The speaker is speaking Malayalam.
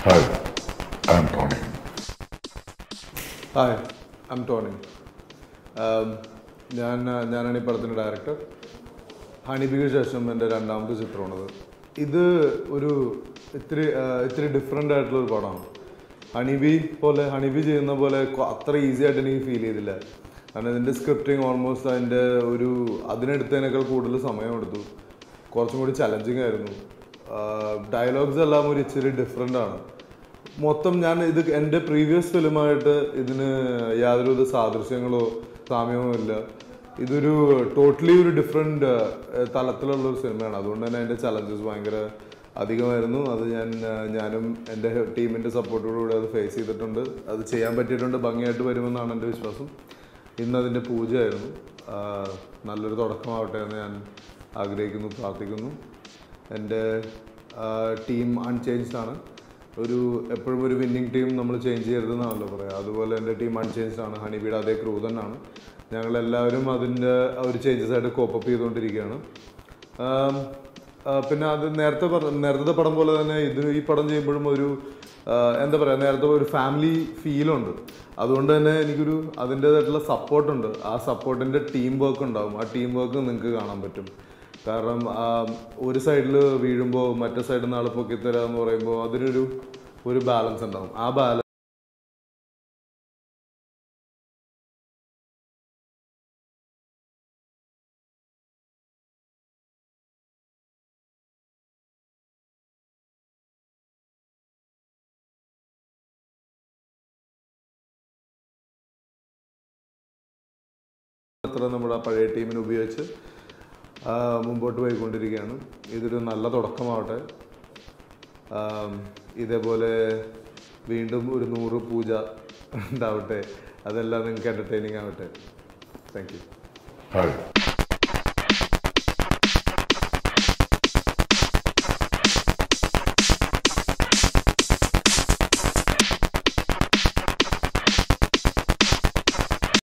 Hi, I'm Tony. Hi I'm Tony um, ഞാൻ ഞാനാണ് ഈ പടത്തിൻ്റെ ഡയറക്ടർ ഹണിബിക്ക് ശേഷം എൻ്റെ രണ്ടാമത്തെ ചിത്രമാണത് ഇത് ഒരു ഇത്തിരി ആ, ഇത്തിരി ഡിഫറെൻ്റ് ആയിട്ടുള്ള ഒരു പടമാണ് ഹണിബി പോലെ ഹണിബി ചെയ്യുന്ന പോലെ കൊ- അത്ര ഈസി ആയിട്ട് എനിക്ക് ഫീൽ ചെയ്തില്ല കാരണം ഇതിൻ്റെ സ്ക്രിപ്റ്റിംഗ് ഓൾമോസ്റ്റ് അതിൻ്റെ ഒരു അതിനെടുത്തതിനേക്കാൾ കൂടുതൽ സമയമെടുത്തു കുറച്ചും കൂടി ചലഞ്ചിങ് ആയിരുന്നു ഡയലോഗ്സ് എല്ലാം ഒരു ഇച്ചിരി ഡിഫറെൻ്റ് ആണ് മൊത്തം ഞാൻ ഇത് എൻ്റെ പ്രീവിയസ് ഫിലിമായിട്ട് ഇതിന് യാതൊരുവിധ സാദൃശ്യങ്ങളോ സാമ്യമോ ഇല്ല ഇതൊരു ടോട്ടലി ഒരു ഡിഫറെൻറ്റ് തലത്തിലുള്ള ഒരു സിനിമയാണ് അതുകൊണ്ട് തന്നെ അതിൻ്റെ ചലഞ്ചസ് ഭയങ്കര അധികമായിരുന്നു അത് ഞാൻ ആ, ഞാനും എൻ്റെ ടീമിൻ്റെ സപ്പോർട്ടോടുകൂടി അത് ഫേസ് ചെയ്തിട്ടുണ്ട് അത് ചെയ്യാൻ പറ്റിയിട്ടുണ്ട് ഭംഗിയായിട്ട് വരുമെന്നാണ് എൻ്റെ വിശ്വാസം ഇന്ന് അതിൻ്റെ പൂജയായിരുന്നു ആ, നല്ലൊരു തുടക്കമാവട്ടെ എന്ന് ഞാൻ ആഗ്രഹിക്കുന്നു പ്രാർത്ഥിക്കുന്നു എൻ്റെ ടീം അൺചേഞ്ച്ഡ് ആണ് ഒരു എപ്പോഴും ഒരു വിന്നിങ് ടീം നമ്മൾ ചേഞ്ച് ചെയ്യരുതെന്നാണല്ലോ പറയുക അതുപോലെ എൻ്റെ ടീം അൺചേഞ്ച്ഡ് ആണ് ഹണിബിയുടെ അതേ ക്രൂ തന്നെയാണ് ഞങ്ങളെല്ലാവരും അതിൻ്റെ ഒരു ചേഞ്ചസ് ആയിട്ട് കോപ്പപ്പ് ചെയ്തുകൊണ്ടിരിക്കുകയാണ് ആം, ആ, പിന്നെ അത് നേരത്തെ പറഞ്ഞ നേരത്തെ പടം പോലെ തന്നെ ഇത് ഈ പടം ചെയ്യുമ്പോഴും ഒരു ആ, എന്താ പറയുക നേരത്തെ ഒരു ഫാമിലി ഫീലുണ്ട് അതുകൊണ്ട് തന്നെ എനിക്കൊരു അതിൻ്റേതായിട്ടുള്ള സപ്പോർട്ടുണ്ട് ആ സപ്പോർട്ടിൻ്റെ ടീം വർക്ക് ഉണ്ടാവും ആ ടീം വർക്ക് നിങ്ങൾക്ക് കാണാൻ പറ്റും കാരണം ആ, ഒരു സൈഡിൽ വീഴുമ്പോൾ മറ്റേ സൈഡിൽ നിന്ന് ആൾ പൊക്കിത്തരാ എന്ന് പറയുമ്പോൾ അതിനൊരു ഒരു ബാലൻസ് ഉണ്ടാവും ആ ബാലൻസ് അത്ര നമ്മുടെ പഴയ ടീമിനെ ഉപയോഗിച്ച് ആ, മുമ്പോട്ട് പോയിക്കൊണ്ടിരിക്കുകയാണ് ഇതൊരു നല്ല തുടക്കമാവട്ടെ ആം, ഇതേപോലെ വീണ്ടും ഒരു നൂറ് പൂജ ഉണ്ടാവട്ടെ അതെല്ലാം നിങ്ങൾക്ക് എൻ്റർടൈനിങ് ആവട്ടെ താങ്ക് യു Hi,